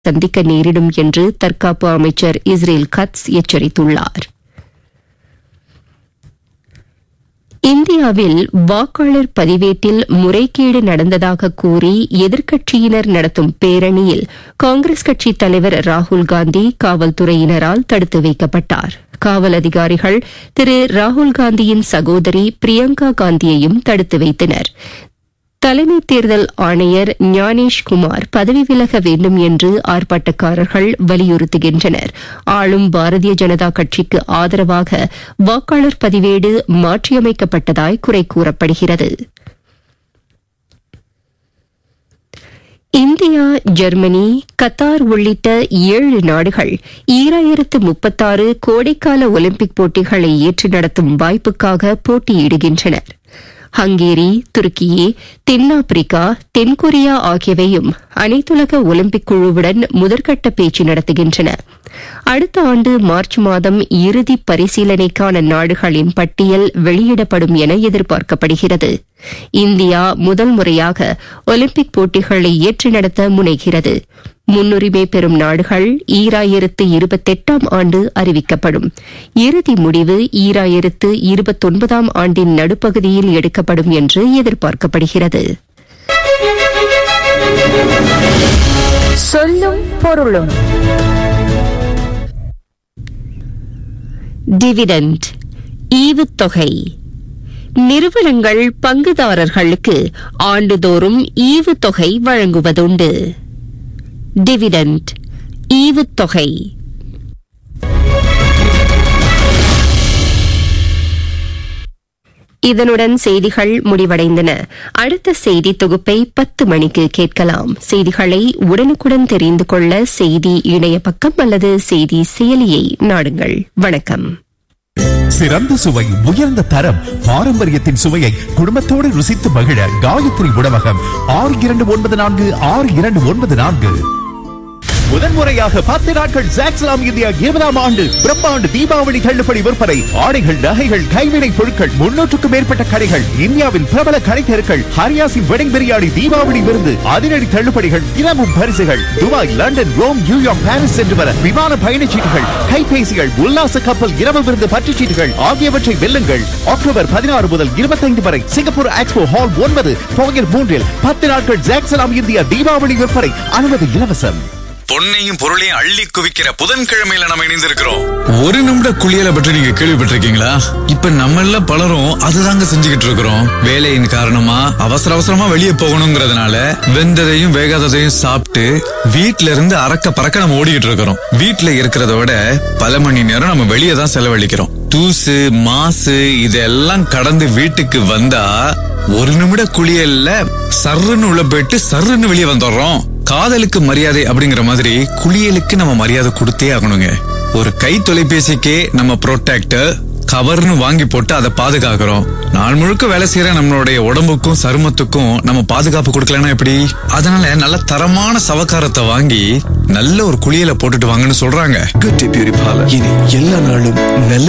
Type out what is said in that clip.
சந்திக்க நேரிடும் என்று தற்காப்பு அமைச்சர் இஸ்ரேல் கட்ஸ் எச்சரித்துள்ளார் இந்தியாவில் வாக்காளர் பதிவேட்டில் முறைகேடு நடந்ததாக கூறி எதிர்க்கட்சியினர் நடத்தும் பேரணியில் காங்கிரஸ் கட்சி தலைவர் ராகுல் காந்தி காவல்துறையினரால் தடுத்து வைக்கப்பட்டார் காவல் அதிகாரிகள் திரு ராகுல் காந்தியின் சகோதரி பிரியங்கா காந்தியையும் தடுத்து வைத்தனர் தலைமை தேர்தல் ஆணையர் ஞானேஷ் குமார் பதவி விலக வேண்டும் என்று ஆர்ப்பாட்டக்காரர்கள் வலியுறுத்துகின்றனர் ஆளும் பாரதிய ஜனதா கட்சிக்கு ஆதரவாக வாக்காளர் பதிவேடு மாற்றியமைக்கப்பட்டதாய் குறை கூறப்படுகிறது இந்தியா ஜெர்மனி கத்தார் உள்ளிட்ட ஏழு நாடுகள் ஈராயிரத்து முப்பத்தாறு கோடைக்கால ஒலிம்பிக் போட்டிகளை ஏற்று நடத்தும் வாய்ப்புக்காக போட்டியிடுகின்றனர் ஹங்கேரி துருக்கியே தென்னாப்பிரிக்கா தென்கொரியா ஆகியவையும் அனைத்துலக ஒலிம்பிக் குழுவுடன் முதற்கட்ட பேச்சு நடத்துகின்றன அடுத்த ஆண்டு மார்ச் மாதம் இறுதி பரிசீலனைக்கான நாடுகளின் பட்டியல் வெளியிடப்படும் என எதிர்பார்க்கப்படுகிறது இந்தியா முதல் முறையாக ஒலிம்பிக் போட்டிகளை ஏற்று நடத்த முனைகிறது முன்னுரிமை பெறும் நாடுகள் ஈராயிரத்து இருபத்தெட்டாம் ஆண்டு அறிவிக்கப்படும் இறுதி முடிவு ஈராயிரத்து இருபத்தொன்பதாம் ஆண்டின் நடுப்பகுதியில் எடுக்கப்படும் என்று எதிர்பார்க்கப்படுகிறது சொல்லும் பொருளும் டிவிடெண்ட் ஈவுத்தொகை நிறுவனங்கள் பங்குதாரர்களுக்கு ஆண்டுதோறும் ஈவுத்தொகை வழங்குவதுண்டு டிவிடெண்ட் ஈவுத்தொகை இதனுடன் செய்திகள் முடிவடைந்தன அடுத்த செய்தி தொகுப்பை பத்து மணிக்கு கேட்கலாம் செய்திகளை உடனுக்குடன் தெரிந்து கொள்ள செய்தி இணைய பக்கம் அல்லது செய்தி செயலியை நாடுங்கள் வணக்கம் சிறந்த சுவை உயர்ந்த தரம் பாரம்பரியத்தின் சுவையை குடும்பத்தோடு ருசித்து மகிழ காயத்ரி உணவகம் ஆறு இரண்டு ஒன்பது நான்கு ஆறு இரண்டு ஒன்பது நான்கு முதன்முறையாக பத்து நாட்கள் ஜாக்ஸ்லாம் இந்தியா இருபதாம் ஆண்டு பிரம்மாண்டு தீபாவளி தள்ளுபடி விற்பனை ஆடைகள் நகைகள் கைவினை பொருட்கள் முன்னூற்றுக்கும் மேற்பட்ட கடைகள் இந்தியாவின் பிரபல கடை தெருக்கள் ஹரியாசி வெடிங் பிரியாணி தீபாவளி விருந்து அதிரடி தள்ளுபடிகள் தினமும் பரிசுகள் Dubai London Rome New York Paris சென்று வர விமான பயணச்சீட்டுகள் கைபேசிகள் உல்லாச கப்பல் இரவு விருந்து பற்றுச்சீட்டுகள் ஆகியவற்றை வெல்லுங்கள் அக்டோபர் பதினாறு முதல் இருபத்தைந்து வரை சிங்கப்பூர் எக்ஸ்போ ஹால் ஒன்பது போயர் மூன்றில் பத்து நாட்கள் ஜாக்ஸ்லாம் இந்தியா தீபாவளி விற்பனை அனுமதி இலவசம் பொன்னையும் பொருளையும் அள்ளி குவிக்கிற புதன்கிழமையில நம்ம இணைந்திருக்கிறோம் ஒரு நிமிட குளியலை பற்றி நீங்க கேள்விப்பட்டிருக்கீங்களா இப்ப நம்ம எல்லாம் பலரும் அதுதாங்க செஞ்சுக்கிட்டு இருக்கிறோம் வேலையின் காரணமா அவசர அவசரமா வெளியே போகணுங்கிறதுனால வெந்ததையும் வேகாததையும் சாப்பிட்டு வீட்ல இருந்து அறக்க பறக்க நம்ம ஓடிக்கிட்டு இருக்கிறோம் வீட்ல இருக்கிறத விட பல மணி நேரம் நம்ம வெளியே தான் செலவழிக்கிறோம் தூசு மாசு இதெல்லாம் கடந்து வீட்டுக்கு வந்தா ஒரு நிமிட குளியல்ல சர்ருன்னு உள்ள போயிட்டு சர்ருன்னு வெளியே வந்துடுறோம் காதலுக்கு மரியாதை அப்படிங்கிற மாதிரி குளியலுக்கு நம்ம மரியாதை கொடுத்தே ஆகணுங்க ஒரு கை தொலைபேசிக்கே நம்ம ப்ரொடெக்டர் கவர்னு வாங்கி போட்டு அதை பாதுகாக்கிறோம் நாள் முழுக்க வேலை செய்யற நம்மளுடைய உடம்புக்கும் சருமத்துக்கும் நம்ம பாதுகாப்பு கொடுக்கலன்னா எப்படி அதனால நல்ல தரமான சவக்காரத்தை வாங்கி நல்ல ஒரு குளியலை போட்டுட்டு வாங்கன்னு சொல்றாங்க குட்டி பியூரிபாலர் இனி எல்லா நாளும் நல்ல